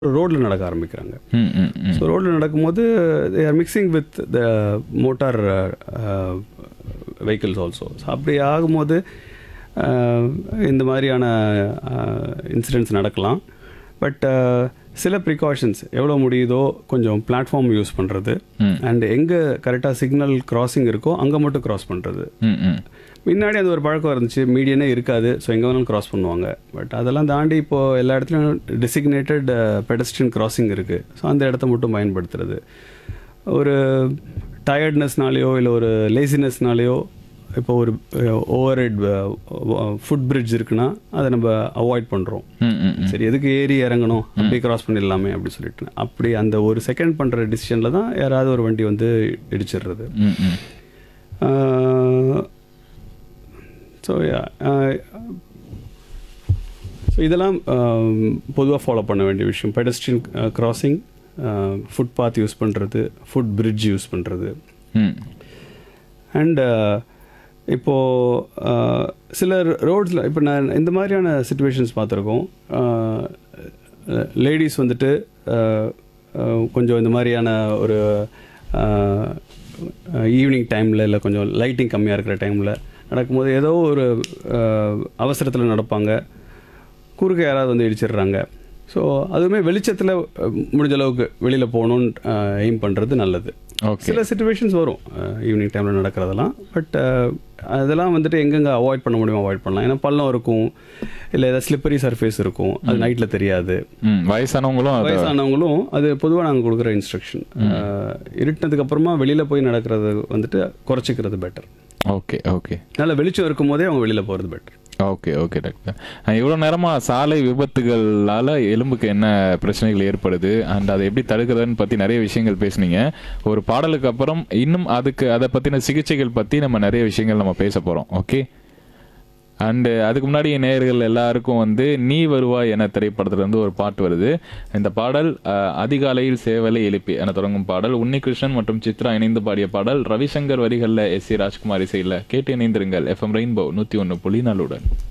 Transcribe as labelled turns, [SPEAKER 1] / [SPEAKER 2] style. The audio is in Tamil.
[SPEAKER 1] ரோட்டில் நடக்க ஆரம்பிக்கிறாங்க
[SPEAKER 2] ம், ம், ம்.
[SPEAKER 1] ஸோ ரோட்டில் நடக்கும்போது they are mixing with the motor vehicles also so அப்படி ஆகும்போது uh, இந்த மாதிரியான இன்சிடென்ட்ஸ் நடக்கலாம் பட் சில ப்ரிகாஷன்ஸ் எவ்வளோ முடியுதோ கொஞ்சம் பிளாட்ஃபார்ம் யூஸ் பண்ணுறது
[SPEAKER 2] ம்.
[SPEAKER 1] அண்ட் எங்கே கரெக்டாக சிக்னல் கிராசிங் இருக்கோ அங்கே மட்டும் கிராஸ் பண்ணுறது
[SPEAKER 2] ம், ம்.
[SPEAKER 1] முன்னாடி அது ஒரு பழக்கம் இருந்துச்சு மீடியனே இருக்காது ஸோ எங்கே வேணாலும் கிராஸ் பண்ணுவாங்க பட் அதெல்லாம் தாண்டி இப்போது எல்லா இடத்துலையும் டெசிக்னேட்டட் பெடஸ்ட்ரியன் கிராசிங் இருக்குது ஸோ அந்த இடத்த மட்டும் பயன்படுத்துறது ஒரு டயர்ட்னஸ்னாலேயோ இல்லை ஒரு லேசினஸ்னாலேயோ இப்போ ஒரு ஓவர் ஹெட் ஃபுட் பிரிட்ஜ் இருக்குன்னா அதை நம்ம அவாய்ட் பண்ணுறோம்
[SPEAKER 2] ம், ம், ம்.
[SPEAKER 1] சரி எதுக்கு ஏறி இறங்கணும் அப்படியே கிராஸ் பண்ணிடலாமே அப்படி சொல்லிட்டு அப்படி அந்த ஒரு செகண்ட் பண்ணுற டிசிஷனில் தான் யாராவது ஒரு வண்டி வந்து இடிச்சிடுறது
[SPEAKER 2] ம், ம்.
[SPEAKER 1] ஸோ ஸோ இதெல்லாம் பொதுவாக ஃபாலோ பண்ண வேண்டிய விஷயம் பெடஸ்ட்ரியன் கிராசிங் ஃபுட்பாத் யூஸ் பண்ணுறது ஃபுட் பிரிட்ஜ் யூஸ் பண்ணுறது
[SPEAKER 2] ம்.
[SPEAKER 1] அண்ட் இப்போது சில ரோட்ஸில் இப்போ நான் இந்த மாதிரியான சுச்சுவேஷன்ஸ் பார்த்துருக்கோம் லேடிஸ் வந்துட்டு அஹ், அஹ், கொஞ்சம் இந்த மாதிரியான ஒரு ஈவினிங் டைமில் இல்லை கொஞ்சம் லைட்டிங் கம்மியாக இருக்கிற டைமில் நடக்கும்போது ஏதோ ஒரு அவசரத்தில் நடப்பாங்க குறுக்க யாராவது வந்து இடிச்சிடுறாங்க ஸோ அதுவுமே வெளிச்சத்தில் முடிஞ்ச அளவுக்கு வெளியில் போகணுன்னு எய்ம் பண்ணுறது நல்லது
[SPEAKER 2] ஓகே
[SPEAKER 1] சில சுச்சுவேஷன்ஸ் வரும் ஈவினிங் டைமில் நடக்கிறதெல்லாம் பட் அதெல்லாம் வந்துட்டு எங்கெங்கே அவாய்ட் பண்ண முடியுமோ அவாய்ட் பண்ணலாம் ஏன்னா பள்ளம் இருக்கும் இல்லை ஏதாவது ஸ்லிப்பரி சர்ஃபேஸ் இருக்கும் அது நைட்டில் தெரியாது
[SPEAKER 2] ம் வயசானவங்களும் அதை
[SPEAKER 1] வயசானவங்களும் அது பொதுவாக நாங்கள் கொடுக்குற இன்ஸ்ட்ரக்ஷன் இருட்டினதுக்கு அப்புறமா வெளியில் போய் நடக்கிறது வந்துட்டு குறைச்சிக்கிறது பெட்டர்
[SPEAKER 2] ஓகே ஓகே
[SPEAKER 1] நல்ல வெளிச்சம் இருக்கும் போதே அவங்க வெளியில் போகிறது பெட்டர்
[SPEAKER 2] ஓகே ஓகே டாக்டர் அஹ் இவ்வளோ நேரமாக சாலை விபத்துகளால் எலும்புக்கு என்ன பிரச்சனைகள் ஏற்படுது அண்ட் அதை எப்படி தடுக்கிறதுன்னு பற்றி நிறைய விஷயங்கள் பேசுனீங்க ஒரு பாடலுக்கு அப்புறம் இன்னும் அதுக்கு அதை பற்றின சிகிச்சைகள் பற்றி நம்ம நிறைய விஷயங்கள் நம்ம பேச போகிறோம் ஓகே அண்டு அதுக்கு முன்னாடி என் நேயர்கள் எல்லாருக்கும் வந்து நீ வருவாய் என திரைப்படத்துல இருந்து ஒரு பாட்டு வருது இந்த பாடல் அஹ், அதிகாலையில் சேவலை எழுப்பி என தொடங்கும் பாடல் உன்னிகிருஷ்ணன் மற்றும் சித்ரா இணைந்து பாடிய பாடல் ரவிசங்கர் வரிகளில் எஸ் சி ராஜ்குமார் இசையில் கேட்டு இணைந்திருங்கள் எஃப்எம் ரெயின்போ நூற்றி ஒன்று புள்ளி நாலுடன்